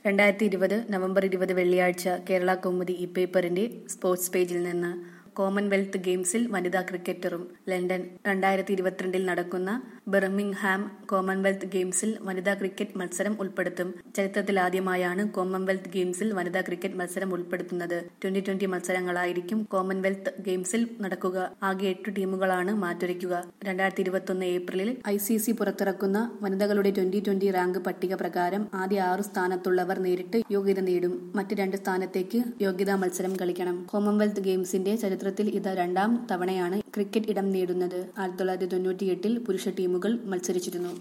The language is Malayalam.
രണ്ടായിരത്തി ഇരുപത് നവംബർ ഇരുപത് വെള്ളിയാഴ്ച കേരള കൗമുദി ഇ പേപ്പറിന്റെ സ്പോർട്സ് പേജിൽ നിന്ന് കോമൺവെൽത്ത് ഗെയിംസിൽ വനിതാ ക്രിക്കറ്ററും ലണ്ടൻ രണ്ടായിരത്തി ഇരുപത്തിരണ്ടിൽ നടക്കുന്ന ബിർമിംഗ്ഹാം കോമൺവെൽത്ത് ഗെയിംസിൽ വനിതാ ക്രിക്കറ്റ് മത്സരം ഉൾപ്പെടുത്തും ചരിത്രത്തിലാദ്യമായാണ് കോമൺവെൽത്ത് ഗെയിംസിൽ വനിതാ ക്രിക്കറ്റ് മത്സരം ഉൾപ്പെടുത്തുന്നത് ട്വന്റി ട്വന്റി മത്സരങ്ങളായിരിക്കും കോമൺവെൽത്ത് ഗെയിംസിൽ നടക്കുക ആകെ എട്ട് ടീമുകളാണ് മാറ്റുരയ്ക്കുക രണ്ടായിരത്തി ഇരുപത്തൊന്ന് ഏപ്രിലിൽ ഐ സി സി പുറത്തിറക്കുന്ന വനിതകളുടെ ട്വന്റി ട്വന്റി റാങ്ക് പട്ടിക പ്രകാരം ആദ്യ ആറു സ്ഥാനത്തുള്ളവർ നേരിട്ട് യോഗ്യത നേടും മറ്റ് രണ്ട് സ്ഥാനത്തേക്ക് യോഗ്യതാ മത്സരം കളിക്കണം കോമൺവെൽത്ത് ഗെയിംസിന്റെ ചരിത്രത്തിൽ ഇത് രണ്ടാം തവണയാണ് ക്രിക്കറ്റ് ഇടം നേടുന്നത് ആയിരത്തി തൊള്ളായിരത്തി തൊണ്ണൂറ്റിയെട്ടിൽ പുരുഷ ടീമുകൾ മത്സരിച്ചിരുന്നു